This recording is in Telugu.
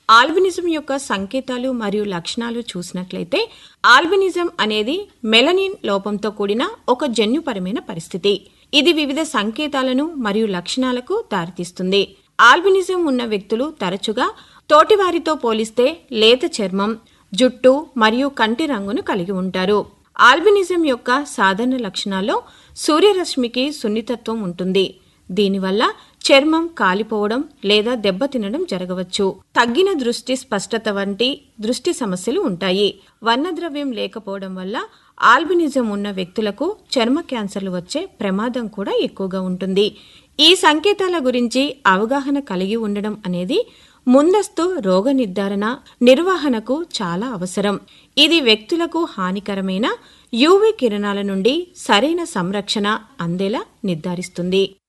ఆల్బినిజం యొక్క సంకేతాలు మరియు లక్షణాలు చూసినట్లయితే ఆల్బినిజం అనేది మెలనిన్ లోపంతో కూడిన ఒక జన్యుపరమైన పరిస్థితి ఇది వివిధ సంకేతాలను మరియు లక్షణాలకు దారితీస్తుంది ఆల్బినిజం ఉన్న వ్యక్తులు తరచుగా తోటివారితో పోలిస్తే లేత చర్మం జుట్టు మరియు కంటి రంగును కలిగి ఉంటారు ఆల్బినిజం యొక్క సాధారణ లక్షణాల్లో సూర్యరశ్మికి సున్నితత్వం ఉంటుంది దీనివల్ల చర్మం కాలిపోవడం లేదా దెబ్బతినడం జరగవచ్చు తగ్గిన దృష్టి స్పష్టత వంటి దృష్టి సమస్యలు ఉంటాయి వర్ణద్రవ్యం లేకపోవడం వల్ల ఆల్బినిజం ఉన్న వ్యక్తులకు చర్మ క్యాన్సర్లు వచ్చే ప్రమాదం కూడా ఎక్కువగా ఉంటుంది ఈ సంకేతాల గురించి అవగాహన కలిగి ఉండడం అనేది ముందస్తు రోగ నిర్ధారణ నిర్వహణకు చాలా అవసరం ఇది వ్యక్తులకు హానికరమైన యూవీ కిరణాల నుండి సరైన సంరక్షణ అందేలా నిర్ధారిస్తుంది